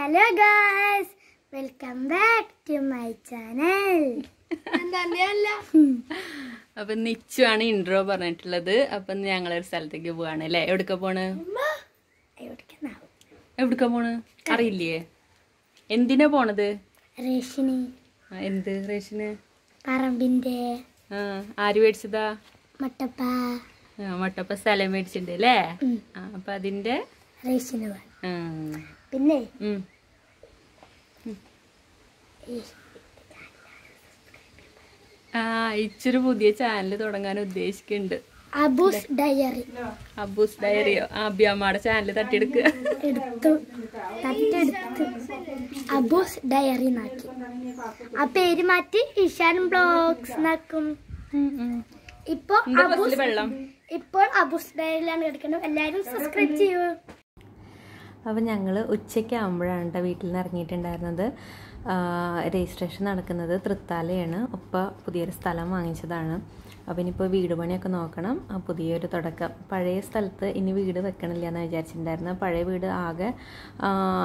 Hello guys welcome back to my channel അപ്പൊ നിച്ചു ആണ് intro പറഞ്ഞിട്ടുള്ളത് അപ്പൊ ഞങ്ങളൊരു സ്ഥലത്തേക്ക് പോവാണ് അല്ലേ എവിടുക്ക പോണ് എവിടുക്ക പോണ് അറിയില്ലേ എന്തിനാ പോണത് റേഷനി ആ, എന്ത് റേഷന് പറമ്പിന്റെ ആ ആര് മേടിച്ചതാ മട്ടപ്പ ആ, മട്ടപ്പ സ്ഥലം മേടിച്ചിട്ടുണ്ട് അല്ലേ ഉം. ആ അപ്പൊ അതിന്റെ റേഷന് പോവാൻ ആ, പിന്നെ ഉം. ആ ഇച്ചൊരു പുതിയ ചാനൽ തുടങ്ങാൻ ഉദ്ദേശിക്കുന്നുണ്ട് അബൂസ് ഡയറി അബൂസ് ഡയറിയോ ആ അബിയമ്മയുടെ ചാനൽ തട്ടിയെടുക്കുക എടുത്തു തട്ടെടുത്ത് അബൂസ് ഡയറി നാക്കി ആ പേര് മാറ്റി ഇഷാൻ ബ്ലോഗ്സ് നാക്കും ഇപ്പൊ എന്താ അബൂസ് ബസ്സില് വെള്ളം ഇപ്പോൾ അബൂസ് ഡയറിയിലാണ് കിടക്കുന്നത് എല്ലാവരും സബ്സ്ക്രൈബ് ചെയ്യൂ അപ്പോൾ ഞങ്ങൾ ഉച്ചയ്ക്ക് ആകുമ്പോഴാണ് കേട്ടോ വീട്ടിൽ നിന്ന് ഇറങ്ങിയിട്ടുണ്ടായിരുന്നത് രജിസ്ട്രേഷൻ നടക്കുന്നത് തൃത്താലയാണ് ഉപ്പ പുതിയൊരു സ്ഥലം വാങ്ങിച്ചതാണ് അപ്പോൾ ഇനിയിപ്പോൾ വീട് പണിയൊക്കെ നോക്കണം ആ പുതിയൊരു തുടക്കം പഴയ സ്ഥലത്ത് ഇനി വീട് വെക്കണില്ല എന്ന് വിചാരിച്ചിട്ടുണ്ടായിരുന്നു പഴയ വീട് ആകെ ആ,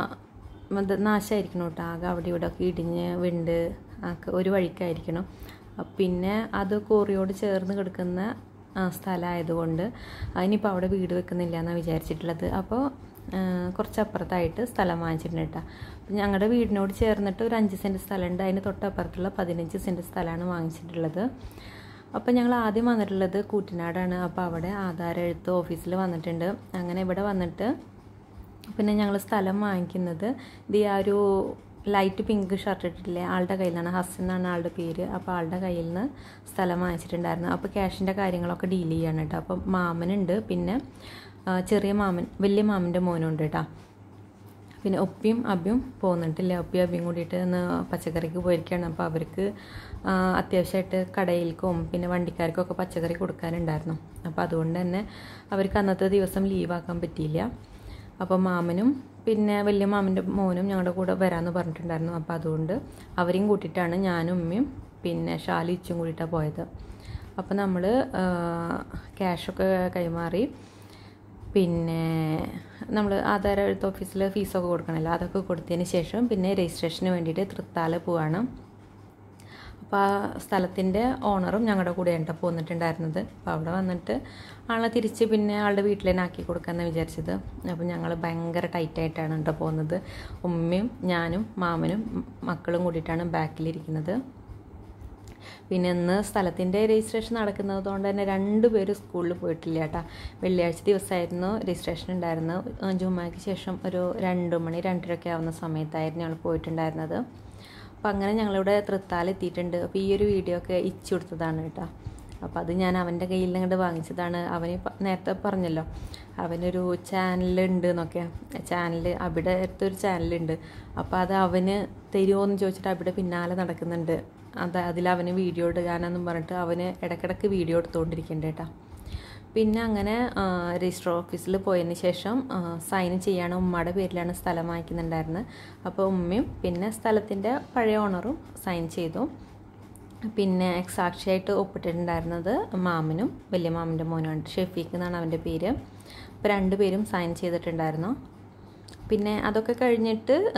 ഇത് നാശമായിരിക്കണം കേട്ടോ ആകെ അവിടെ ഇവിടെ ഒക്കെ ഇടിഞ്ഞ് വിണ്ട് ഒക്കെ ഒരു വഴിക്കായിരിക്കണം അപ്പൊ പിന്നെ അത് കോറിയോട് ചേർന്ന് കിടക്കുന്ന ആ, സ്ഥലമായതുകൊണ്ട് അതിനിപ്പോൾ അവിടെ വീട് വെക്കുന്നില്ല എന്നാണ് വിചാരിച്ചിട്ടുള്ളത് അപ്പോൾ കുറച്ചപ്പുറത്തായിട്ട് സ്ഥലം വാങ്ങിച്ചിട്ടുണ്ട് കേട്ടോ അപ്പം ഞങ്ങളുടെ വീടിനോട് ചേർന്നിട്ട് ഒരു അഞ്ച് സെൻറ്റ് സ്ഥലമുണ്ട് അതിന് തൊട്ടപ്പുറത്തുള്ള പതിനഞ്ച് സെൻറ്റ് സ്ഥലമാണ് വാങ്ങിച്ചിട്ടുള്ളത് അപ്പോൾ ഞങ്ങൾ ആദ്യം വന്നിട്ടുള്ളത് കൂറ്റനാടാണ് അപ്പോൾ അവിടെ ആധാര എഴുത്ത് ഓഫീസിൽ വന്നിട്ടുണ്ട് അങ്ങനെ ഇവിടെ വന്നിട്ട് പിന്നെ ഞങ്ങൾ സ്ഥലം വാങ്ങിക്കുന്നത് ഇത് ആ ഒരു ലൈറ്റ് പിങ്ക് ഷർട്ട് ഇട്ടിട്ടില്ലേ ആളുടെ കയ്യിൽ നിന്നാണ് ഹസൻ എന്നാണ് ആളുടെ പേര് അപ്പോൾ ആളുടെ കയ്യിൽ നിന്ന് സ്ഥലം വാങ്ങിച്ചിട്ടുണ്ടായിരുന്നു അപ്പോൾ ക്യാഷിൻ്റെ കാര്യങ്ങളൊക്കെ ഡീൽ ചെയ്യാണ് കേട്ടോ അപ്പോൾ മാമനുണ്ട് പിന്നെ ആ, ചെറിയ മാമൻ വലിയ മാമൻ്റെ മോനുണ്ട് കേട്ടോ പിന്നെ ഒപ്പിയും അബ്യും പോകുന്നുണ്ടില്ല ഒപ്പിയും അബ്യും കൂടിയിട്ട് ഇന്ന് പച്ചക്കറിക്ക് പോയിരിക്കുകയാണ് അപ്പോൾ അവർക്ക് ആ, അത്യാവശ്യമായിട്ട് കടയിൽക്കും പിന്നെ വണ്ടിക്കാർക്കൊക്കെ പച്ചക്കറി കൊടുക്കാനുണ്ടായിരുന്നു അപ്പോൾ അതുകൊണ്ട് തന്നെ അവർക്ക് അന്നത്തെ ദിവസം ലീവാക്കാൻ പറ്റിയില്ല അപ്പോൾ മാമനും പിന്നെ വലിയ മാമൻ്റെ മോനും ഞങ്ങളുടെ കൂടെ വരാമെന്ന് പറഞ്ഞിട്ടുണ്ടായിരുന്നു അപ്പോൾ അതുകൊണ്ട് അവരെയും കൂട്ടിയിട്ടാണ് ഞാനും ഉമ്മയും പിന്നെ ഷാലി ഇച്ചും കൂടിയിട്ടാണ് പോയത് അപ്പോൾ നമ്മൾ ക്യാഷൊക്കെ കൈമാറി പിന്നെ നമ്മൾ ആധാര എഴുത്ത് ഓഫീസിൽ ഫീസൊക്കെ കൊടുക്കണമല്ലോ അതൊക്കെ കൊടുത്തതിന് ശേഷം പിന്നെ രജിസ്ട്രേഷന് വേണ്ടിയിട്ട് തൃത്താല പോവാണ് അപ്പോൾ ആ സ്ഥലത്തിൻ്റെ ഓണറും ഞങ്ങളുടെ കൂടെയാണ് കേട്ടോ പോന്നിട്ടുണ്ടായിരുന്നത് അപ്പോൾ അവിടെ വന്നിട്ട് ആളെ തിരിച്ച് പിന്നെ ആളുടെ വീട്ടിൽ തന്നെ ആക്കി കൊടുക്കാമെന്ന് വിചാരിച്ചത് അപ്പോൾ ഞങ്ങൾ ഭയങ്കര ടൈറ്റായിട്ടാണ് കേട്ടോ പോകുന്നത് ഉമ്മയും ഞാനും മാമനും മക്കളും കൂടിയിട്ടാണ് ബാക്കിലിരിക്കുന്നത് പിന്നെ ഇന്ന് സ്ഥലത്തിൻ്റെ രജിസ്ട്രേഷൻ നടക്കുന്നത് കൊണ്ട് തന്നെ രണ്ടുപേരും സ്കൂളിൽ പോയിട്ടില്ല കേട്ടോ വെള്ളിയാഴ്ച ദിവസമായിരുന്നു രജിസ്ട്രേഷൻ ഉണ്ടായിരുന്നു ജുമ്മയ്ക്ക് ശേഷം ഒരു രണ്ട് മണി രണ്ടരയൊക്കെ ആവുന്ന സമയത്തായിരുന്നു ഞങ്ങൾ പോയിട്ടുണ്ടായിരുന്നത് അപ്പോൾ അങ്ങനെ ഞങ്ങളിവിടെ തൃത്താല എത്തിയിട്ടുണ്ട് അപ്പോൾ ഈ ഒരു വീഡിയോ ഒക്കെ ഇച്ചു കൊടുത്തതാണ് കേട്ടോ അപ്പോൾ അത് ഞാൻ അവൻ്റെ കയ്യിൽ നിന്ന് ഇങ്ങോട്ട് വാങ്ങിച്ചതാണ് അവന് പ- നേരത്തെ പറഞ്ഞല്ലോ അവനൊരു ചാനലുണ്ട് എന്നൊക്കെ ചാനൽ അവിടെ അടുത്തൊരു ചാനലുണ്ട് അപ്പോൾ അത് അവന് തരുമോ എന്ന് ചോദിച്ചിട്ട് അവിടെ പിന്നാലെ നടക്കുന്നുണ്ട് അത് അതിൽ അവന് വീഡിയോ എടുക്കാനെന്നും പറഞ്ഞിട്ട് അവന് ഇടയ്ക്കിടയ്ക്ക് വീഡിയോ എടുത്തുകൊണ്ടിരിക്കുന്നുണ്ട് കേട്ടോ പിന്നെ അങ്ങനെ രജിസ്റ്റർ ഓഫീസിൽ പോയതിന് ശേഷം സൈൻ ചെയ്യാണ് ഉമ്മയുടെ പേരിലാണ് സ്ഥലം വാങ്ങിക്കുന്നുണ്ടായിരുന്നത് അപ്പോൾ ഉമ്മയും പിന്നെ സ്ഥലത്തിൻ്റെ പഴയ ഓണറും സൈൻ ചെയ്തു പിന്നെ സാക്ഷിയായിട്ട് ഒപ്പിട്ടിട്ടുണ്ടായിരുന്നത് മാമനും വലിയ മാമൻ്റെ മോനുമാണ് ഷെഫീഖ് എന്നാണ് അവൻ്റെ പേര് അപ്പോൾ രണ്ടുപേരും സൈൻ ചെയ്തിട്ടുണ്ടായിരുന്നു പിന്നെ അതൊക്കെ കഴിഞ്ഞിട്ട് ആ,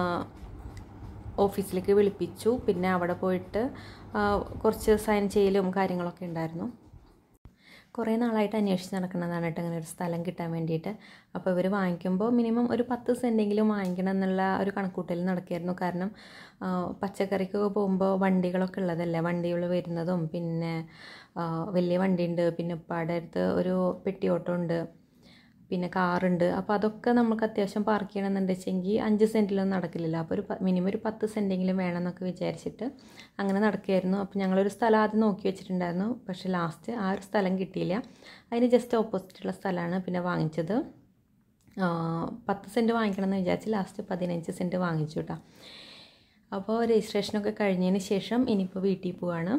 ഓഫീസിലേക്ക് വിളിപ്പിച്ചു പിന്നെ അവിടെ പോയിട്ട് ആ, കുറച്ച് സൈൻ ചെയ്യലും കാര്യങ്ങളൊക്കെ ഉണ്ടായിരുന്നു കുറേ നാളായിട്ട് അന്വേഷിച്ച് നടക്കുന്നതാണ് കേട്ടോ അങ്ങനെ ഒരു സ്ഥലം കിട്ടാൻ വേണ്ടിയിട്ട് അപ്പോൾ ഇവർ വാങ്ങിക്കുമ്പോൾ മിനിമം ഒരു പത്ത് സെൻറ്റെങ്കിലും വാങ്ങിക്കണം എന്നുള്ള ഒരു കണക്കൂട്ടൽ നടക്കുകയായിരുന്നു കാരണം ആ, പച്ചക്കറിക്കൊക്കെ പോകുമ്പോൾ വണ്ടികളൊക്കെ ഉള്ളതല്ലേ വണ്ടികൾ വരുന്നതും പിന്നെ ആ, വലിയ വണ്ടിയുണ്ട് പിന്നെ ഉപ്പാടെ അടുത്ത് ഒരു പെട്ടി ഓട്ടോ ഉണ്ട് പിന്നെ കാറുണ്ട് അപ്പോൾ അതൊക്കെ നമുക്ക് അത്യാവശ്യം പാർക്ക് ചെയ്യണമെന്നുണ്ട് വെച്ചെങ്കിൽ അഞ്ച് സെൻറ്റിലൊന്നും നടക്കില്ലല്ലോ അപ്പോൾ ഒരു മിനിമം ഒരു പത്ത് സെൻറ്റെങ്കിലും വേണമെന്നൊക്കെ വിചാരിച്ചിട്ട് അങ്ങനെ നടക്കുകയായിരുന്നു അപ്പോൾ ഞങ്ങളൊരു സ്ഥലം ആദ്യം നോക്കി വെച്ചിട്ടുണ്ടായിരുന്നു പക്ഷേ ലാസ്റ്റ് ആ ഒരു സ്ഥലം കിട്ടിയില്ല അതിന് ജസ്റ്റ് ഓപ്പോസിറ്റുള്ള സ്ഥലമാണ് പിന്നെ വാങ്ങിച്ചത് ആ, പത്ത് സെൻറ്റ് വാങ്ങിക്കണം എന്ന് വിചാരിച്ച് ലാസ്റ്റ് പതിനഞ്ച് സെൻറ്റ് വാങ്ങിച്ചു കേട്ടോ അപ്പോൾ രജിസ്ട്രേഷനൊക്കെ കഴിഞ്ഞതിന് ശേഷം ഇനിയിപ്പോൾ വീട്ടിൽ പോവാണ്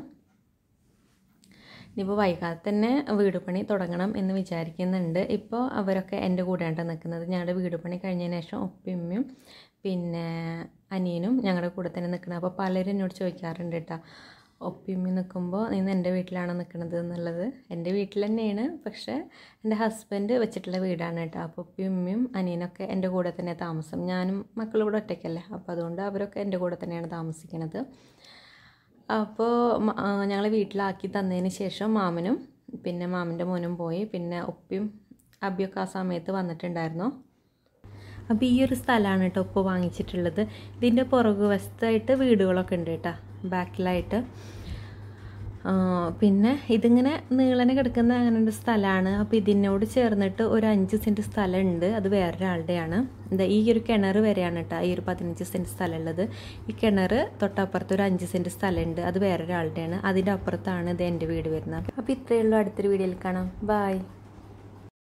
ഇനിയിപ്പോൾ വൈകാതെ തന്നെ വീട് പണി തുടങ്ങണം എന്ന് വിചാരിക്കുന്നുണ്ട് ഇപ്പോൾ അവരൊക്കെ എൻ്റെ കൂടെയാണ് നിൽക്കുന്നത് ഞങ്ങളുടെ വീട് പണി കഴിഞ്ഞതിന് ശേഷം ഉപ്പയമ്മയും പിന്നെ അനിയനും ഞങ്ങളുടെ കൂടെ തന്നെ നിൽക്കുന്നത് അപ്പോൾ പലരും എന്നോട് ചോദിക്കാറുണ്ട് കേട്ടോ ഒപ്പിയമ്മി നിൽക്കുമ്പോൾ നീ എൻ്റെ വീട്ടിലാണ് നിൽക്കുന്നത് എന്നുള്ളത് എൻ്റെ വീട്ടിൽ തന്നെയാണ് പക്ഷേ എൻ്റെ ഹസ്ബൻഡ് വെച്ചിട്ടുള്ള വീടാണ് കേട്ടോ അപ്പോൾ ഉപ്പയും ഉമ്മയും അനിയനൊക്കെ എൻ്റെ കൂടെ തന്നെ താമസം ഞാനും മക്കളും കൂടെ ഒറ്റയ്ക്കല്ലേ അപ്പോൾ അതുകൊണ്ട് അവരൊക്കെ എൻ്റെ കൂടെ തന്നെയാണ് താമസിക്കുന്നത് അപ്പോൾ ഞങ്ങൾ വീട്ടിലാക്കി തന്നതിന് ശേഷം മാമനും പിന്നെ മാമൻ്റെ മോനും പോയി പിന്നെ ഉപ്പയും അബിയൊക്കെ ആ സമയത്ത് വന്നിട്ടുണ്ടായിരുന്നു അപ്പോൾ ഈ ഒരു സ്ഥലമാണ് കേട്ടോ ഉപ്പ് വാങ്ങിച്ചിട്ടുള്ളത് ഇതിൻ്റെ പുറകു വശത്തായിട്ട് വീടുകളൊക്കെ ഉണ്ട് കേട്ടോ ബാക്കിലായിട്ട് ആ, പിന്നെ ഇതിങ്ങനെ നീളനെ കിടക്കുന്ന അങ്ങനെ ഒരു സ്ഥലമാണ് അപ്പോൾ ഇതിനോട് ചേർന്നിട്ട് ഒരു അഞ്ച് സെൻറ്റ് സ്ഥലമുണ്ട് അത് വേറൊരാളുടെയാണ് എന്താ ഈ ഒരു കിണർ വരെയാണ് കേട്ടോ ഈ ഒരു പതിനഞ്ച് സെൻറ്റ് സ്ഥലമുള്ളത് ഈ കിണർ തൊട്ടപ്പുറത്ത് ഒരു അഞ്ച് സെൻറ്റ് സ്ഥലമുണ്ട് അത് വേറൊരാളുടെയാണ് അതിൻ്റെ അപ്പുറത്താണ് ഇത് എൻ്റെ വീട് വരുന്നത് അപ്പോൾ ഇത്രയേ ഉള്ളൂ അടുത്തൊരു വീഡിയോയിൽ കാണാം ബായ്